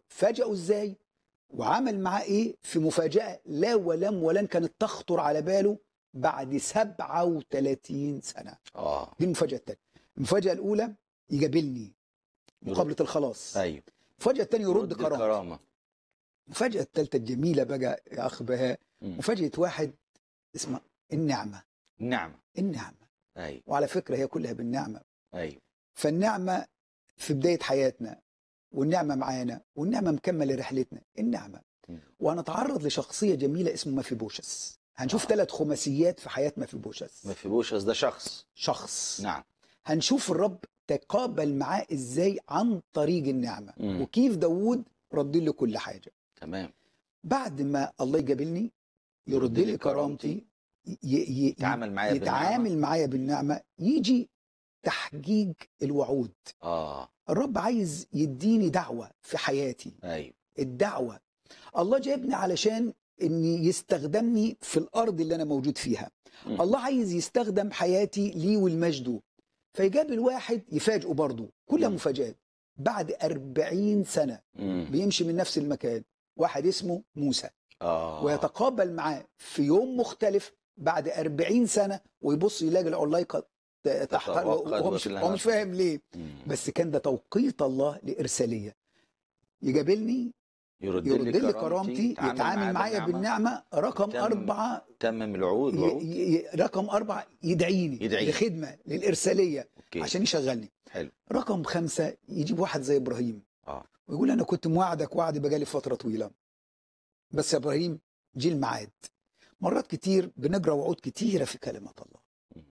فاجئه ازاي وعمل معاه ايه في مفاجاه لا ولم ولن كانت تخطر على باله بعد 37 سنه اه دي المفاجاه الثانيه المفاجاه الاولى يقابلني مقابله الخلاص ايوه المفاجاه الثانيه يرد كرامتي كرامه المفاجاه الثالثه الجميله بقى يا اخ بهاء مم. مفاجاه واحد اسمها النعمه نعمه النعمه ايوه وعلى فكره هي كلها بالنعمه ايوه فالنعمه في بدايه حياتنا والنعمه معانا والنعمه مكمله رحلتنا النعمه مم. وهنتعرض لشخصيه جميله اسمه مافيبوشس هنشوف آه. ثلاث خماسيات في حياه مافيبوشس ما في بوشس ده شخص شخص نعم هنشوف الرب تقابل معاه ازاي عن طريق النعمه مم. وكيف داوود رد له كل حاجه تمام بعد ما الله يقابلني يرد لي كرامتي ي- ي- يتعامل معايا يتعامل بالنعمة. معايا بالنعمه يجي تحقيق الوعود اه الرب عايز يديني دعوه في حياتي ايوه الدعوه الله جابني علشان ان يستخدمني في الارض اللي انا موجود فيها مم. الله عايز يستخدم حياتي ليه ولمجده فيقابل واحد يفاجئه برضه كلها مم. مفاجآت بعد أربعين سنة مم. بيمشي من نفس المكان واحد اسمه موسى اه ويتقابل معاه في يوم مختلف بعد أربعين سنة ويبص يلاقي العلايقة تحت تتوقد وهو مش, وتلهب. هو مش فاهم ليه مم. بس كان ده توقيت الله لإرسالية يقابلني يرد, يرد لي كرامتي يتعامل يتعامل معايا بالنعمة رقم يتمم أربعة تمم الوعود ي- وعود ي- رقم أربعة يدعيني يدعيني. لخدمة للإرسالية اوكي عشان يشغلني حلو رقم خمسة يجيب واحد زي إبراهيم اه ويقول أنا كنت موعدك وعد بقالي فترة طويلة بس يا إبراهيم جه الميعاد مرات كتير بنقرأ وعود كتيرة في كلمة الله مم.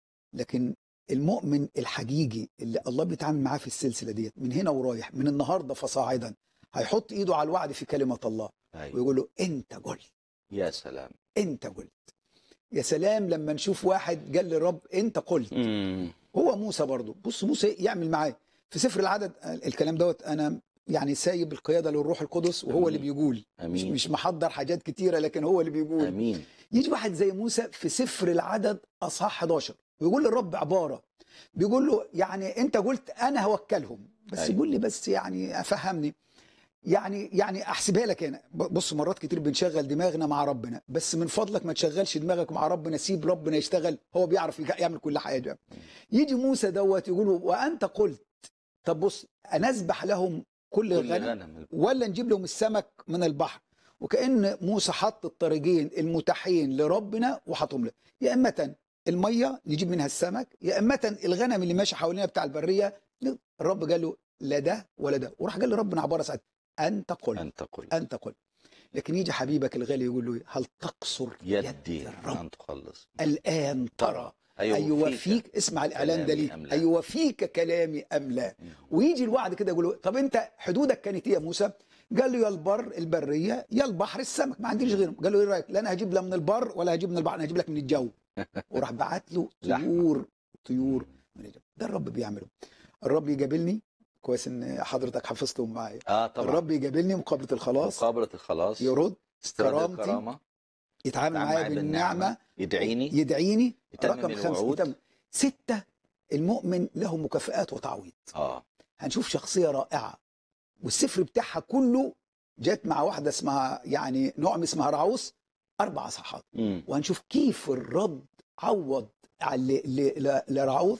لكن المؤمن الحقيقي اللي الله بيتعامل معاه في السلسلة ديت من هنا ورايح من النهاردة فصاعدا هيحط إيده على الوعد في كلمة الله ايوه ويقول له أنت قلت يا سلام أنت قلت يا سلام لما نشوف واحد قال للرب أنت قلت مم. هو موسى برضه بص موسى يعمل معاه في سفر العدد الكلام دوت انا يعني سايب القياده للروح القدس وهو أمين. اللي بيقول مش امين مش محضر حاجات كتيره لكن هو اللي بيقول امين يجي واحد زي موسى في سفر العدد اصحاح 11 ويقول للرب عباره بيقول له يعني انت قلت انا هوكلهم بس أيوة. يقول لي بس يعني افهمني يعني يعني احسبها لك انا ب- بص مرات كتير بنشغل دماغنا مع ربنا بس من فضلك ما تشغلش دماغك مع ربنا سيب ربنا يشتغل هو بيعرف يج- يعمل كل حاجه يجي موسى دوت يقول له وانت قلت طب بص نذبح لهم كل كل غنم غنم ولا نجيب لهم السمك من البحر وكأن موسى حط الطريقين المتاحين لربنا وحطهم له يا إما المية نجيب منها السمك يا إما الغنم اللي ماشي حوالينا بتاع البرية الرب قال له لا ده ولا ده وراح قال لربنا عبارة ساعتها أنت قل انت قل أنت قل لكن يجي حبيبك الغالي يقول له هل تقصر يدي الرب ان تخلص الآن ترى ايوه أيوة فيك فيك اسمع الإعلان ده كلامي ليه أم لا؟ أيوة فيك كلامي أم لا مم. ويجي الوعد كده يقول له طب انت حدودك كانت ايه يا موسى؟ قال له يا البر البريه يا البحر السمك ما عنديش غيرهم قال له ايه رايك؟ لا انا هجيب لا من البر ولا هجيب من البحر انا هجيب لك من الجو وراح بعت له لحمة. طيور طيور من الجو ده الرب بيعمله الرب يقابلني كويس ان حضرتك حفظتهم معايا اه طبعا الرب يقابلني مقابله الخلاص مقابله الخلاص يرد استراد كرامتي الكرامه يتعامل يتعامل معايا معايا بالنعمه يدعيني يدعيني يتمم رقم خمسه الوعود. يتمم. سته المؤمن له مكافآت وتعويض اه هنشوف شخصيه رائعه والسفر بتاعها كله جت مع واحده اسمها يعني نعم اسمها رعوس اربع صفحات مم. وهنشوف كيف الرب عوض ل- ل- ل- لرعوث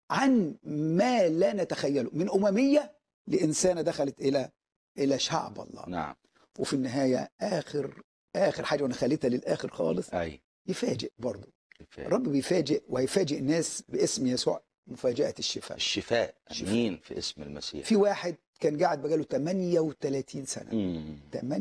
عن ما لا نتخيله من امميه لانسانه دخلت الى الى شعب الله نعم وفي النهايه اخر اخر حاجه وانا خليتها للاخر خالص اي يفاجئ برضه كفاية. الرب بيفاجئ وهيفاجئ الناس باسم يسوع مفاجاه الشفاء الشفاء الشفاء. امين في اسم المسيح في واحد كان قاعد بقاله 38 سنه مم.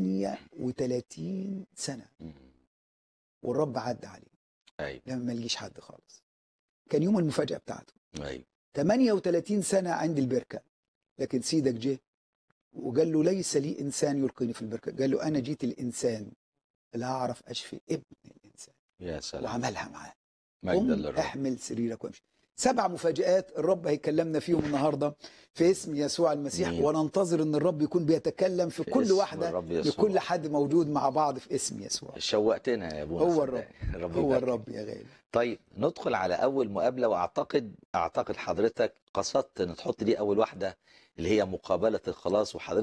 38 سنه مم. والرب عدى عليه ايوه لما ما لقيش حد خالص كان يوم المفاجاه بتاعته ايوه 38 سنه عند البركه لكن سيدك جه وقال له ليس لي انسان يلقيني في البركه قال له انا جيت الانسان اللي هعرف اشفي ابن الانسان يا سلام وعملها معاه مجدا قم للرب احمل سريرك وامشي سبع مفاجآت الرب هيكلمنا فيهم النهارده في اسم يسوع المسيح آمين. وننتظر ان الرب يكون بيتكلم في, في كل اسم واحده الرب يسوع. لكل حد موجود مع بعض في اسم يسوع شوقتنا يا ابونا هو صدقني. الرب هو يبارك. الرب يا غالي طيب ندخل على اول مقابله واعتقد اعتقد حضرتك قصدت ان تحط دي اول واحده اللي هي مقابله الخلاص وحضرتك